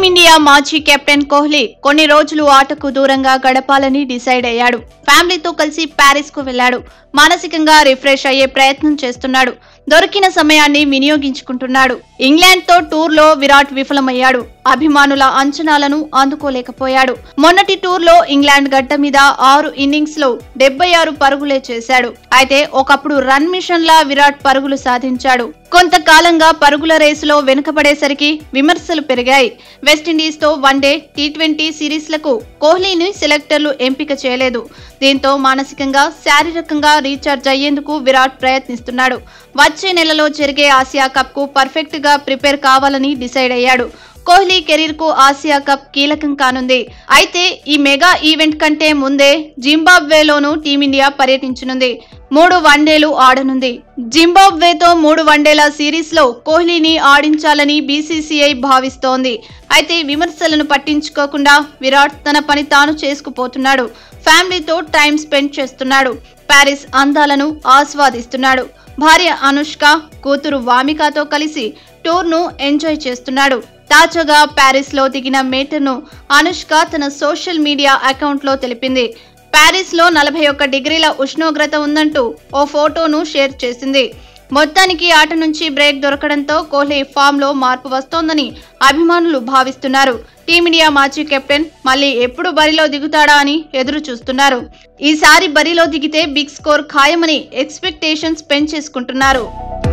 team India మాజీ captain Kohli కొన్ని రోజులు ఆటకు దూరంగా గడపాలని డిసైడ్ అయ్యాడు ఫ్యామిలీతో కలిసి ప్యారిస్ కు వెళ్లాడు మానసికంగా రిఫ్రెష్ అయ్యే ప్రయత్నం చేస్తున్నాడు దొరికిన సమయాన్ని వినియోగించుకుంటున్నాడు ఇంగ్లాండ్ తో టూర్ లో విరాట్ విఫలమయ్యాడు అభిమానుల అంచనాలను అందుకోలేకపోయాడు మొన్నటి టూర్ లో ఇంగ్లాండ్ గడ్డ మీద ఆరు ఇన్నింగ్స్ లో డెబ్బై ఆరు పరుగులే చేశాడు అయితే ఒకప్పుడు రన్ మిషన్ లా విరాట్ పరుగులు సాధించాడు కొంతకాలంగా పరుగుల రేసులో వెనుకబడేసరికి విమర్శలు పెరిగాయి వెస్టిండీస్ తో వన్డే టీ ట్వంటీ సిరీస్లకు కోహ్లీని సెలెక్టర్లు ఎంపిక చేయలేదు దీంతో మానసికంగా శారీరకంగా రీఛార్జ్ అయ్యేందుకు విరాట్ ప్రయత్నిస్తున్నాడు వచ్చే నెలలో జరిగే ఆసియా కప్ కు పర్ఫెక్ట్ గా ప్రిపేర్ కావాలని డిసైడ్ అయ్యాడు కోహ్లీ కెరీర్ కు ఆసియా కప్ కీలకం కానుంది అయితే ఈ మెగా ఈవెంట్ కంటే ముందే జింబాబ్వేలోనూ టీమిండియా పర్యటించనుంది మూడు వన్డేలు ఆడనుంది జింబాబ్వేతో మూడు వన్డేల సిరీస్ లో కోహ్లీని ఆడించాలని బీసీసీఐ భావిస్తోంది అయితే విమర్శలను పట్టించుకోకుండా విరాట్ తన పని తాను చేసుకుపోతున్నాడు ఫ్యామిలీతో టైం స్పెండ్ చేస్తున్నాడు ప్యారిస్ అందాలను ఆస్వాదిస్తున్నాడు భార్య అనుష్క కూతురు వామికాతో కలిసి టూర్ను ఎంజాయ్ చేస్తున్నాడు తాజాగా ప్యారిస్ లో దిగిన మేటర్ను అనుష్క తన సోషల్ మీడియా అకౌంట్ లో తెలిపింది ప్యారిస్ లో నలభై ఒక్క డిగ్రీల ఉష్ణోగ్రత ఉందంటూ ఓ ఫోటోను షేర్ చేసింది మొత్తానికి ఆట నుంచి బ్రేక్ దొరకడంతో కోహ్లీ ఫామ్ లో మార్పు వస్తోందని అభిమానులు భావిస్తున్నారు టీమిండియా మాజీ కెప్టెన్ మళ్ళీ ఎప్పుడు బరిలో దిగుతాడా అని ఎదురు చూస్తున్నారు ఈసారి బరిలో దిగితే బిగ్ స్కోర్ ఖాయమని ఎక్స్పెక్టేషన్స్ పెంచేసుకుంటున్నారు